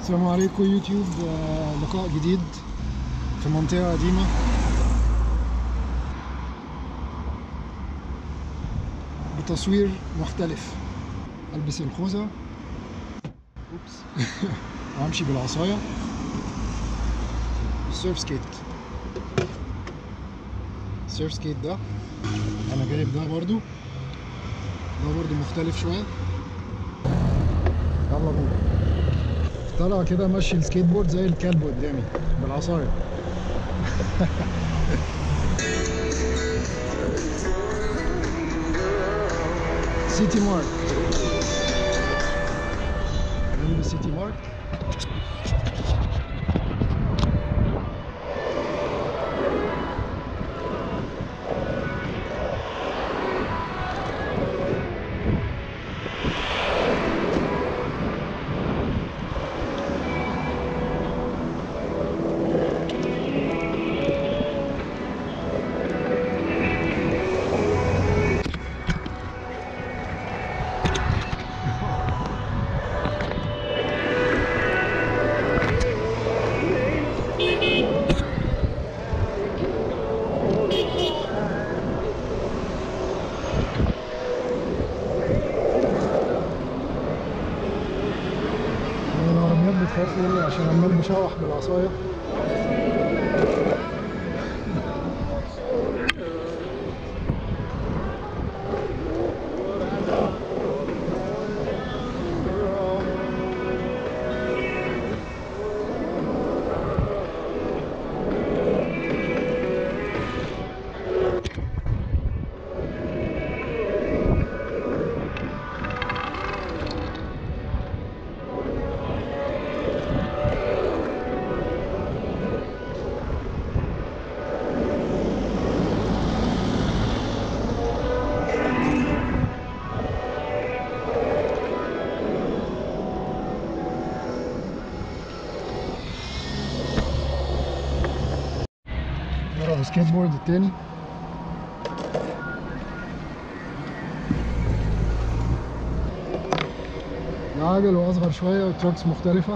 السلام عليكم يوتيوب آه، لقاء جديد في منطقة قديمة بتصوير مختلف البس الخوذة اوبس وامشي بالعصاية السيرف سكيت السيرف سكيت ده انا جايب ده برضو ده برضو مختلف شوية يلا بينا طالع كده ماشي السكيت بورد زي الكلب قدامي بالعصايه سيتي مارك جنب سيتي مارك أنا العربيات بتخاف مني عشان عمال بشوح بالعصايه نروح السكيت بورد التاني ده عجل واصغر شويه وتراكس مختلفه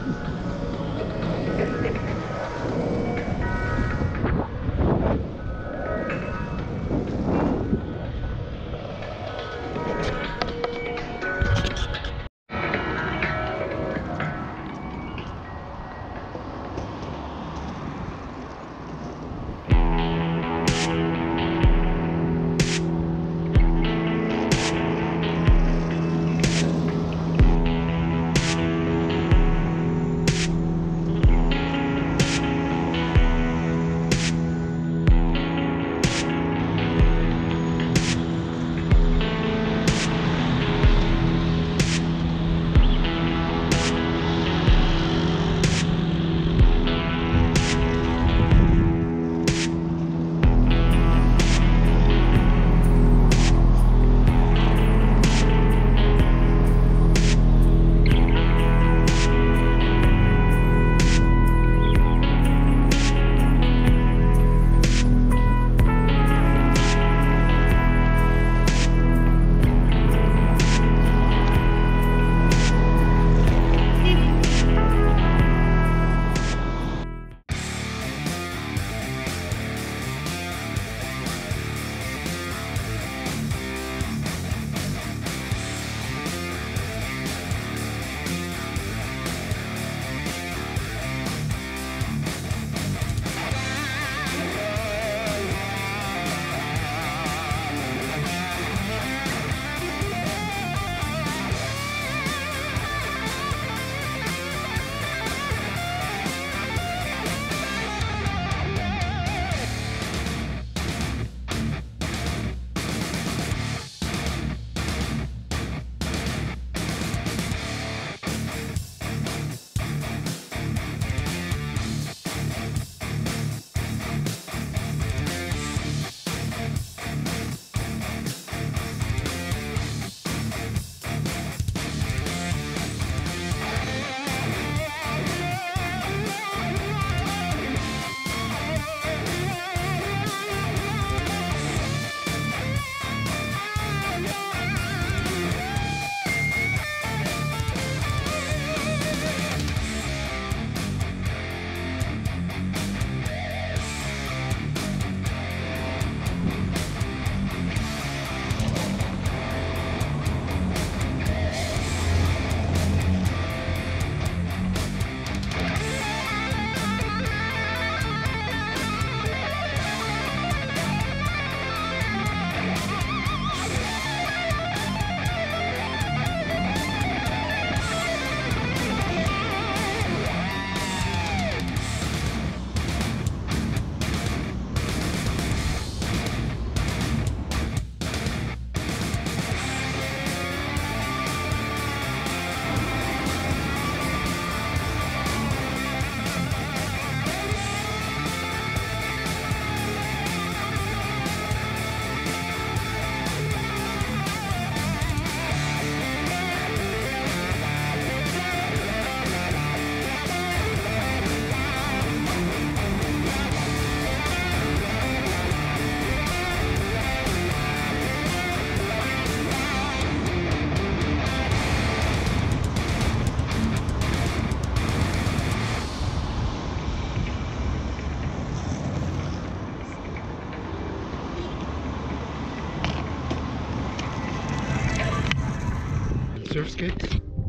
سيرف سكيت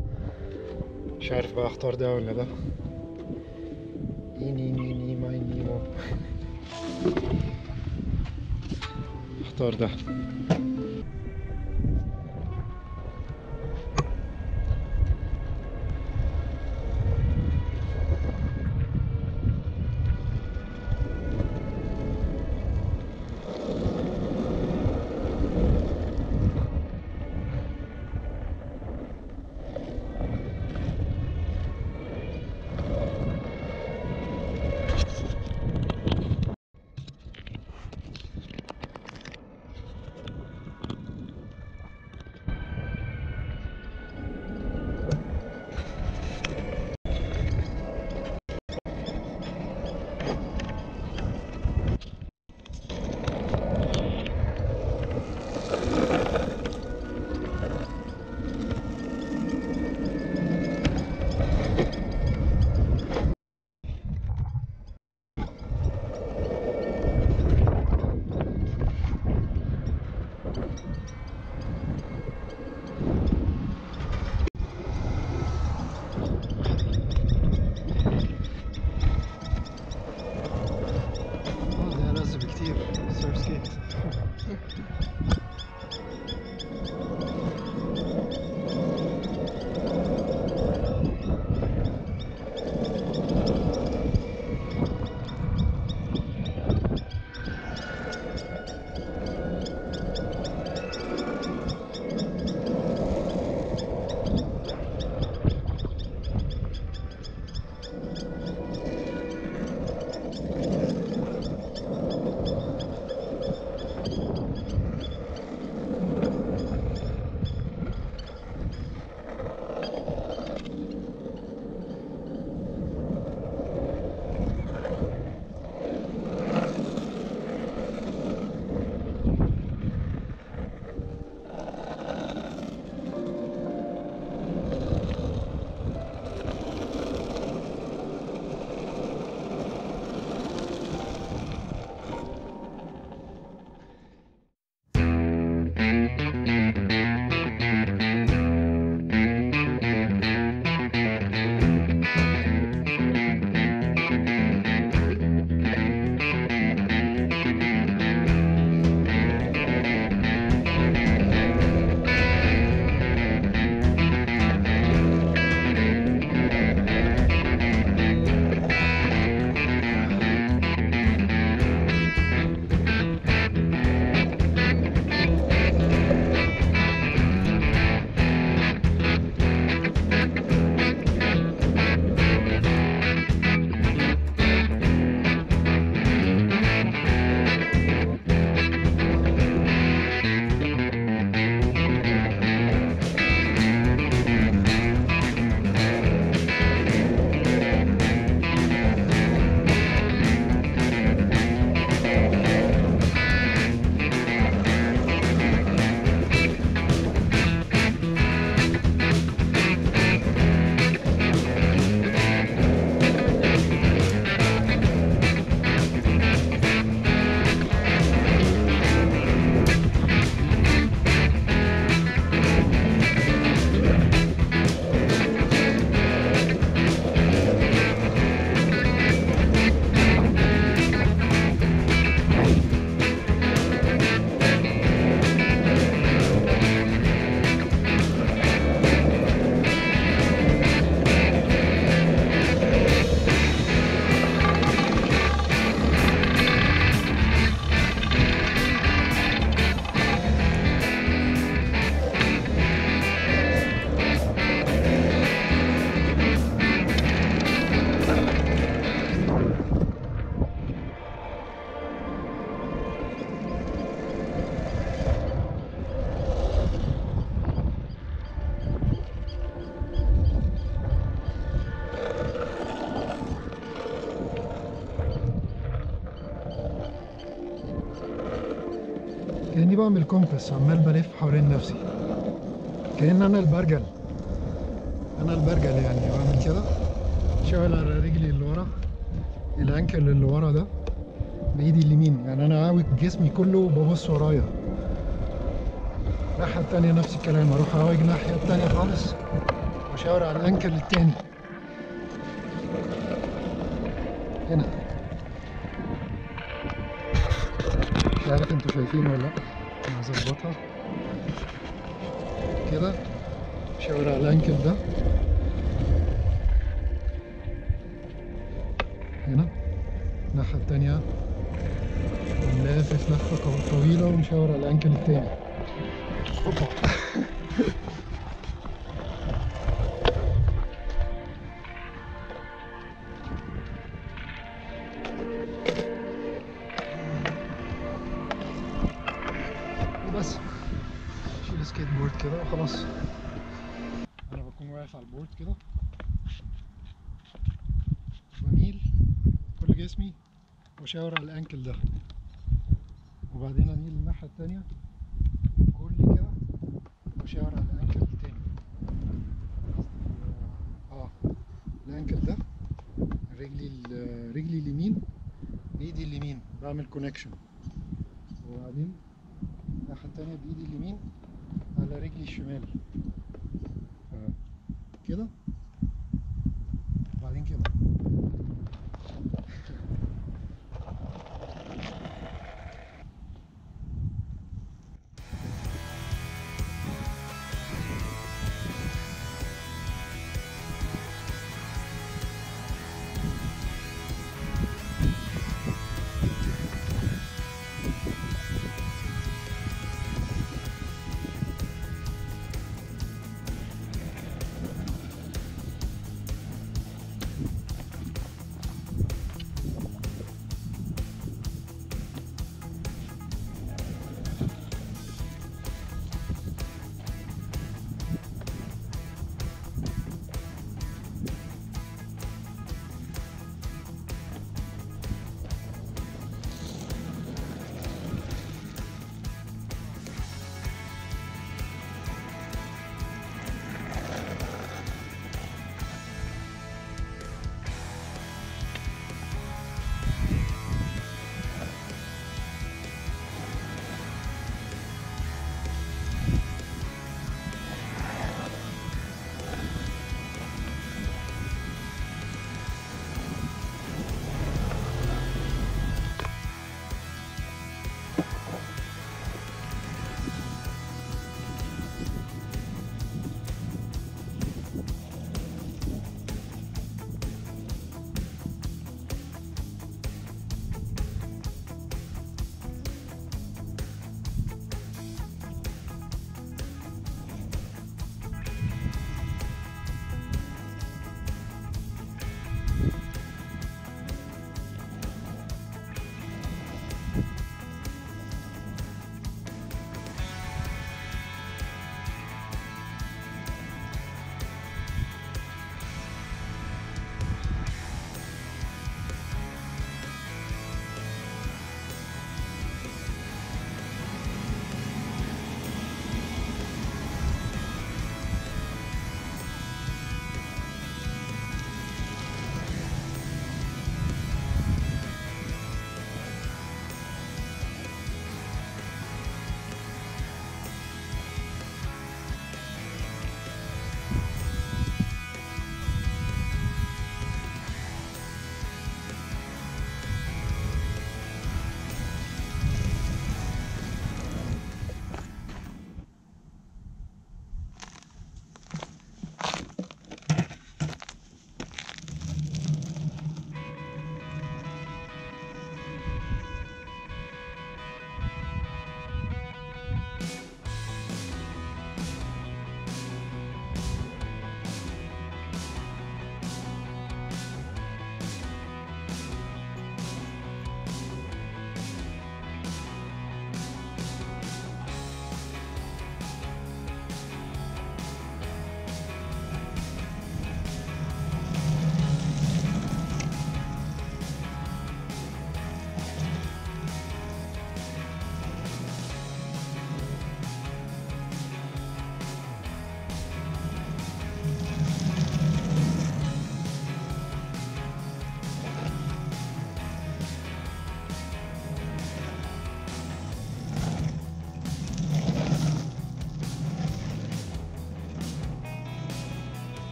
مش عارف بقى اختار ده ولا ده ايني نيني ماي نيمو اختار ده بعمل كومباس عمال بلف حوالين نفسي كأن انا البرجل انا البرجل يعني بعمل كده شغل على رجلي اللي ورا الانكل اللي ورا ده بايدي اليمين يعني انا عاوج جسمي كله ببص ورايا الناحية التانية نفس الكلام اروح اعوج الناحية التانية خالص واشاور على الانكل التاني هنا مش عارف انتوا شايفين ولا لا انا هظبطها كده شاور على الانكل ده هنا الناحية التانية لافف لفة قو- طويلة ومشاور على الانكل التاني اوبا وبس شيل السكيت بورد كده وخلاص انا بكون واقف على البورد كده بميل كل جسمي واشاور على الانكل ده وبعدين اميل الناحية التانية كل كده واشاور على الانكل التاني اه الانكل ده رجلي ال- رجلي اليمين بايدي اليمين بعمل كونكشن وبعدين الناحية التانية بإيدي اليمين على رجلي الشمال آه، كده وبعدين كده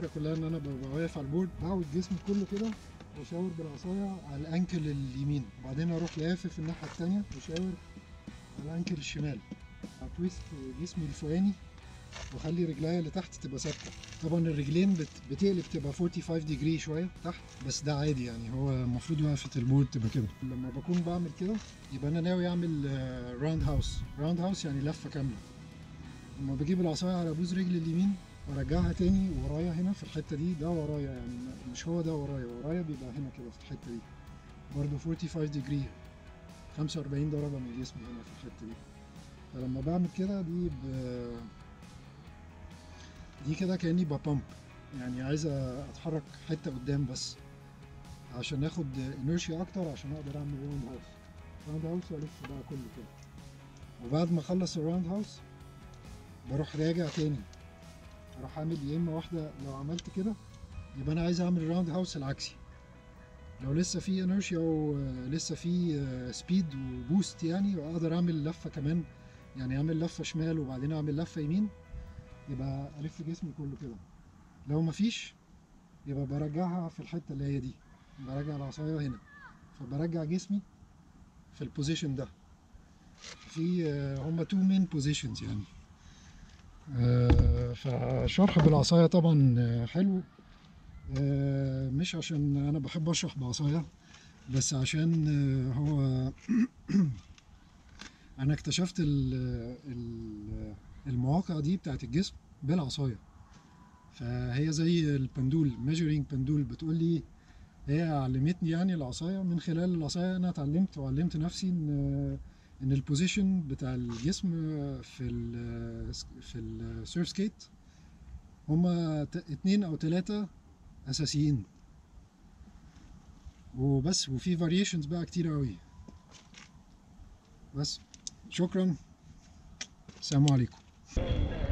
الفكره كلها ان انا ببقى واقف على البورد بعوج جسمي كله كده واشاور بالعصايه على الانكل اليمين وبعدين اروح لافف الناحيه التانية واشاور على الانكل الشمال اتويست جسمي الفوقاني واخلي رجليا اللي تحت تبقى ثابته طبعا الرجلين بت... بتقلب تبقى 45 ديجري شويه تحت بس ده عادي يعني هو المفروض وقفه البورد تبقى كده لما بكون بعمل كده يبقى انا ناوي اعمل راوند هاوس راوند هاوس يعني لفه كامله لما بجيب العصايه على بوز رجلي اليمين وارجعها تاني ورايا هنا في الحته دي ده ورايا يعني مش هو ده ورايا ورايا بيبقى هنا كده في الحته دي برضه 45 ديجري 45 درجه من جسمي هنا في الحته دي فلما بعمل كده دي ب... دي كده كاني ببامب يعني عايز اتحرك حته قدام بس عشان اخد انرشيا اكتر عشان اقدر اعمل راوند هاوس راوند هاوس والف بقى كله كده وبعد ما اخلص الراوند هاوس بروح راجع تاني اروح اعمل يا اما واحده لو عملت كده يبقى انا عايز اعمل راوند هاوس العكسي لو لسه في انرشيا ولسه في سبيد وبوست يعني واقدر اعمل لفه كمان يعني اعمل لفه شمال وبعدين اعمل لفه يمين يبقى الف جسمي كله كده لو مفيش يبقى برجعها في الحته اللي هي دي برجع العصايه هنا فبرجع جسمي في البوزيشن ده في هما تو مين بوزيشنز يعني فشرح بالعصايه طبعا حلو مش عشان انا بحب اشرح بعصايه بس عشان هو انا اكتشفت المواقع دي بتاعت الجسم بالعصايه فهي زي البندول ميجرينج بندول بتقول لي هي علمتني يعني العصايه من خلال العصايه انا اتعلمت وعلمت نفسي ان ان البوزيشن بتاع الجسم في ال في السيرف سكيت هما اتنين او تلاتة اساسيين وبس وفي فاريشنز بقى كتير قوي بس شكرا السلام عليكم